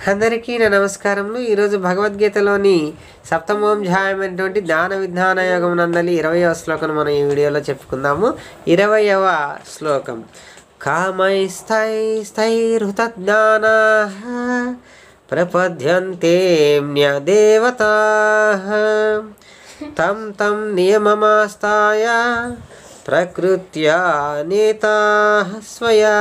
అందరికీ నా నమస్కారములు ఈరోజు భగవద్గీతలోని సప్తమోధ్యాయమైనటువంటి జ్ఞాన విజ్ఞాన యోగం నందలి ఇరవయవ శ్లోకం మనం ఈ వీడియోలో చెప్పుకుందాము ఇరవయవ శ్లోకం కామైస్థైస్థైర్హృతజ్ఞానా ప్రపద్యంతే దేవతా తం తం నియమమాస్తాయ ప్రకృత్యా నేతా స్వయా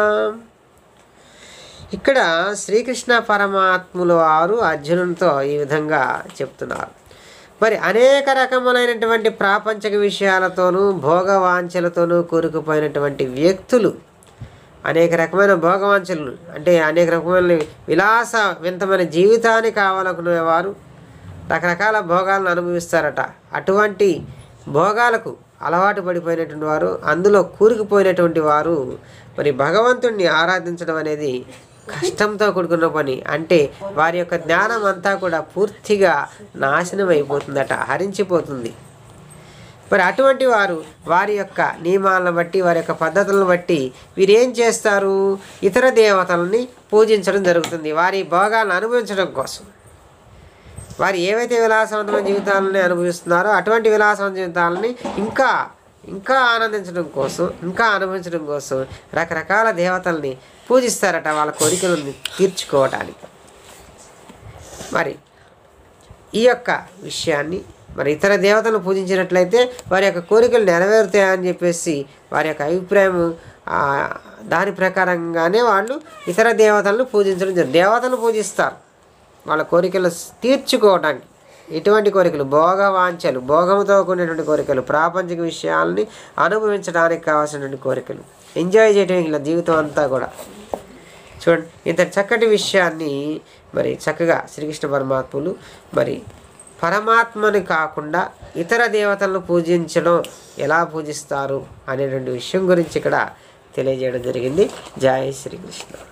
ఇక్కడ శ్రీకృష్ణ పరమాత్ముల వారు అర్జునునితో ఈ విధంగా చెప్తున్నారు మరి అనేక రకములైనటువంటి ప్రాపంచిక విషయాలతోనూ భోగవాంఛలతోనూ కూరుకుపోయినటువంటి వ్యక్తులు అనేక రకమైన భోగవాంఛలు అంటే అనేక రకమైన విలాస వింతమైన జీవితాన్ని కావాలనుకునేవారు రకరకాల భోగాలను అనుభవిస్తారట అటువంటి భోగాలకు అలవాటు పడిపోయినటువంటి వారు అందులో కూరుకుపోయినటువంటి వారు మరి భగవంతుణ్ణి ఆరాధించడం అనేది కష్టంతో కూడుకున్న పని అంటే వారి యొక్క జ్ఞానం అంతా కూడా పూర్తిగా నాశనం అయిపోతుందట హరించిపోతుంది మరి అటువంటి వారు వారి యొక్క నియమాలను బట్టి వారి యొక్క పద్ధతులను బట్టి వీరు ఏం చేస్తారు ఇతర దేవతలని పూజించడం జరుగుతుంది వారి భోగాలను అనుభవించడం కోసం వారు ఏవైతే విలాసవంతమైన జీవితాలని అనుభవిస్తున్నారో అటువంటి విలాసవంత జీవితాలని ఇంకా ఇంకా ఆనందించడం కోసం ఇంకా అనుభవించడం కోసం రకరకాల దేవతల్ని పూజిస్తారట వాళ్ళ కోరికలను తీర్చుకోవటానికి మరి ఈ యొక్క విషయాన్ని మరి ఇతర దేవతలను పూజించినట్లయితే వారి యొక్క కోరికలు నెరవేరుతాయని చెప్పేసి వారి యొక్క అభిప్రాయం ఆ, దాని ప్రకారంగానే వాళ్ళు ఇతర దేవతలను పూజించడం జరుగుతుంది దేవతలను పూజిస్తారు వాళ్ళ కోరికలు తీర్చుకోవడానికి ఎటువంటి కోరికలు భోగవాంఛలు భోగంతో కూడినటువంటి కోరికలు ప్రాపంచిక విషయాల్ని అనుభవించడానికి కావాల్సినటువంటి కోరికలు ఎంజాయ్ చేయడం ఇలా జీవితం అంతా కూడా చూడండి ఇంత చక్కటి విషయాన్ని మరి చక్కగా శ్రీకృష్ణ పరమాత్ములు మరి పరమాత్మని కాకుండా ఇతర దేవతలను పూజించడం ఎలా పూజిస్తారు అనేటువంటి విషయం గురించి ఇక్కడ తెలియజేయడం జరిగింది జై శ్రీకృష్ణ